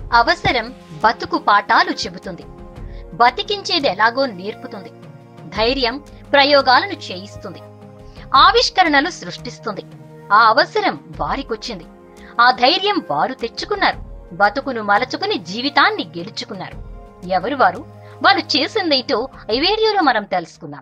అవసరం బతుకు పాఠాలు చెబుతుంది బతికించేది ఎలాగో నేర్పుతుంది ధైర్యం ప్రయోగాలను చేయిస్తుంది ఆవిష్కరణలు సృష్టిస్తుంది ఆ అవసరం వారికొచ్చింది ఆ ధైర్యం వారు తెచ్చుకున్నారు బతుకును మలచుకుని జీవితాన్ని గెలుచుకున్నారు ఎవరు వారు వాళ్ళు చేసిందేంటో ఈ వీడియోలో మనం తెలుసుకుందాం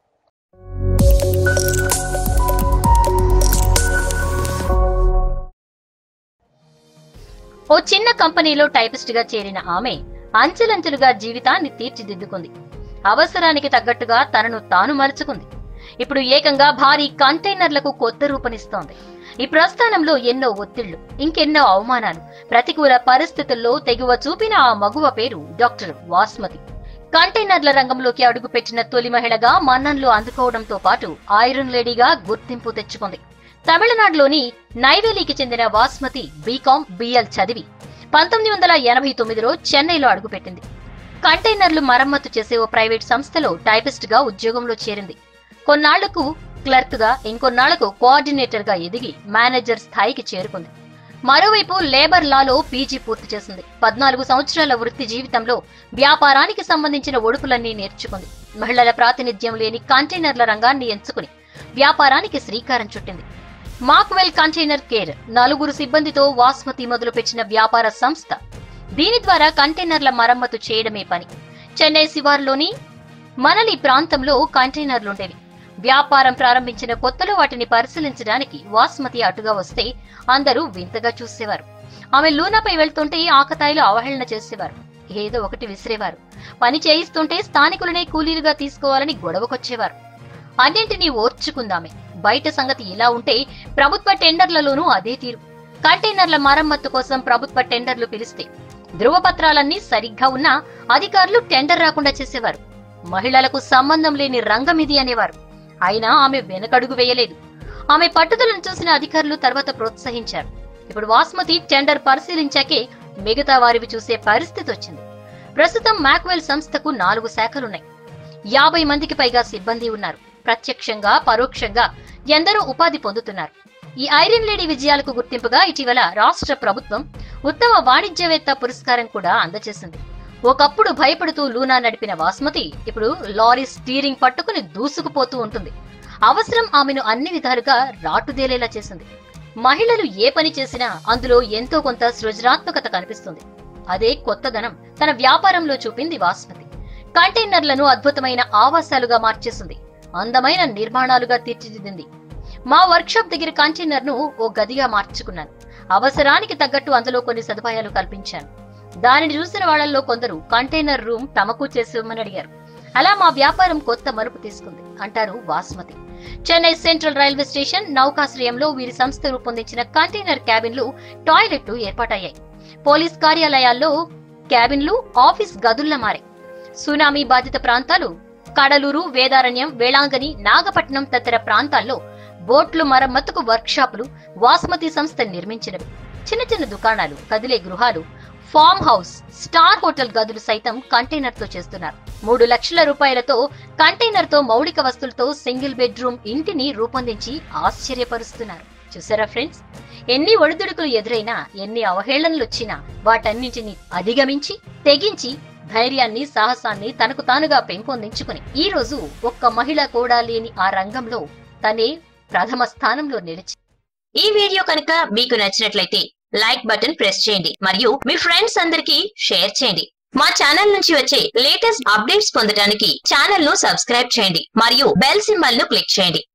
ఓ చిన్న కంపెనీలో టైపిస్ట్ గా చేరిన ఆమె అంచెలంచెలుగా జీవితాన్ని తీర్చిదిద్దుకుంది అవసరానికి తగ్గట్టుగా తనను తాను మలుచుకుంది ఇప్పుడు ఏకంగా భారీ కంటైనర్లకు కొత్త రూపనిస్తోంది ఈ ప్రస్థానంలో ఎన్నో ఒత్తిళ్లు ఇంకెన్నో అవమానాలు ప్రతికూల పరిస్థితుల్లో తెగువ చూపిన ఆ మగువ పేరు డాక్టర్ వాస్మతి కంటైనర్ల రంగంలోకి అడుగుపెట్టిన తొలి మహిళగా మన్నన్లు అందుకోవడంతో పాటు ఐరన్ లేడీగా గుర్తింపు తెచ్చుకుంది తమిళనాడులోని నైవేలికి చెందిన వాస్మతి బీకాం బిఎల్ చదివి పంతొమ్మిది వందల ఎనభై తొమ్మిదిలో చెన్నైలో అడుగుపెట్టింది కంటైనర్లు మరమ్మతు చేసే ఓ ప్రైవేట్ సంస్థలో టైపిస్ట్ గా ఉద్యోగంలో చేరింది కొన్నాళ్లకు క్లర్క్ గా ఇంకొన్నాళ్లకు కోఆర్డినేటర్ గా ఎదిగి మేనేజర్ స్థాయికి చేరుకుంది మరోవైపు లేబర్ లాలో పీజీ పూర్తి చేసింది పద్నాలుగు సంవత్సరాల వృత్తి జీవితంలో వ్యాపారానికి సంబంధించిన ఒడుపులన్నీ నేర్చుకుంది మహిళల ప్రాతినిధ్యం లేని కంటైనర్ల రంగాన్ని ఎంచుకుని వ్యాపారానికి శ్రీకారం చుట్టింది మాక్వెల్ కంటైనర్ కేర్ నలుగురు సిబ్బందితో వాస్మతి మొదలుపెట్టిన వ్యాపార సంస్థ దీని ద్వారా కంటైనర్ల మరమ్మతు చేయడమే పని చెన్నై శివార్లోని మనలి ప్రాంతంలో కంటైనర్లుండేవి వ్యాపారం ప్రారంభించిన కొత్తలో వాటిని పరిశీలించడానికి వాస్మతి అటుగా వస్తే అందరూ వింతగా చూసేవారు ఆమె లూనాపై వెళ్తుంటే ఆకతాయిలు అవహేళన చేసేవారు ఏదో ఒకటి విసిరేవారు పని చేయిస్తుంటే స్థానికులనే కూలీలుగా తీసుకోవాలని గొడవకొచ్చేవారు అన్నింటినీ ఓర్చుకుందామే బయట సంగతి ఇలా ఉంటే ప్రభుత్వ టెండర్లలోనూ అదే తీరు కంటైనర్ల మరమ్మత్తు కోసం ప్రభుత్వ టెండర్లు పిలిస్తే ధృవపత్రాలన్నీ సరిగ్గా ఉన్నా అధికారులు టెండర్ రాకుండా చేసేవారు మహిళలకు సంబంధం లేని రంగం ఇది అనేవారు అయినా ఆమె వెనకడుగు వేయలేదు ఆమె పట్టుదలను చూసిన అధికారులు తర్వాత ప్రోత్సహించారు ఇప్పుడు వాస్మతి టెండర్ పరిశీలించాకే మిగతా వారివి చూసే పరిస్థితి వచ్చింది ప్రస్తుతం మ్యాక్వెల్ సంస్థకు నాలుగు శాఖలున్నాయి యాభై మందికి పైగా సిబ్బంది ఉన్నారు ప్రత్యక్షంగా పరోక్షంగా ఎందరో ఉపాధి పొందుతున్నారు ఈ ఐరన్ లేడీ విజయాలకు గుర్తింపుగా ఇటీవల రాష్ట్ర ప్రభుత్వం ఉత్తమ వాణిజ్యవేత్త పురస్కారం కూడా అందజేసింది ఒకప్పుడు భయపడుతూ లూనా నడిపిన వాస్మతి ఇప్పుడు లారీ స్టీరింగ్ పట్టుకుని దూసుకుపోతూ ఉంటుంది అవసరం ఆమెను అన్ని విధాలుగా రాటుదేలేలా చేసింది మహిళలు ఏ పని చేసినా అందులో ఎంతో కొంత సృజనాత్మకత కనిపిస్తుంది అదే కొత్తదనం తన వ్యాపారంలో చూపింది వాస్మతి కంటైనర్లను అద్భుతమైన ఆవాసాలుగా మార్చేసింది అందమైన నిర్మాణాలుగా తీర్చిదిద్దింది మా వర్క్షాప్ దగ్గర కంటైనర్ ను ఓ గదిగా మార్చుకున్నాను అవసరానికి తగ్గట్టు అందులో కొన్ని సదుపాయాలు కల్పించాను దానిని చూసిన వాళ్ళల్లో కొందరు కంటైనర్ రూమ్ తమకు చేసివ్వమని అడిగారు అలా మా వ్యాపారం కొత్త మలుపు తీసుకుంది అంటారు Vasmathi Chennai Central railway station నౌకాశ్రయంలో వీరి సంస్థ రూపొందించిన కంటైనర్ క్యాబిన్లు టాయిలెట్లు ఏర్పాటయ్యాయి పోలీస్ కార్యాలయాల్లో క్యాబిన్లు ఆఫీస్ గదుల్లా మారాయి సునామీ బాధిత ప్రాంతాలు కడలూరు వేదారణ్యం వేళాంగని నాగపట్నం తదితర ప్రాంతాల్లో బోట్లు మరమ్మతుకు వర్క్షాపులు వాస్మతి సంస్థ నిర్మించినవి చిన్న చిన్న దుకాణాలు కదిలే గృహాలు ఫామ్ హౌస్ స్టార్ హోటల్ గదులు సైతం కంటైనర్ తో చేస్తున్నారు మూడు లక్షల రూపాయలతో కంటైనర్ తో మౌలిక వస్తువులతో సింగిల్ బెడ్రూమ్ ఇంటిని రూపొందించి ఆశ్చర్యపరుస్తున్నారు చూసారా ఫ్రెండ్స్ ఎన్ని ఒడిదుడుకులు ఎదురైనా ఎన్ని అవహేళనలు వచ్చినా వాటన్నింటినీ అధిగమించి తెగించి ధైర్యాన్ని సాహసాన్ని తనకు తానుగా పెంపొందించుకుని ఈ రోజు ఒక్క మహిళ కూడా లేని ఆ రంగంలో తనే ప్రథమ స్థానంలో నిలిచి ఈ వీడియో కనుక మీకు నచ్చినట్లయితే లైక్ బటన్ ప్రెస్ చేయండి మరియు మీ ఫ్రెండ్స్ అందరికీ షేర్ చేయండి మా ఛానల్ నుంచి వచ్చే లేటెస్ట్ అప్డేట్స్ పొందడానికి ఛానల్ ను సబ్స్క్రైబ్ చేయండి మరియు బెల్ సింబల్ ను క్లిక్ చేయండి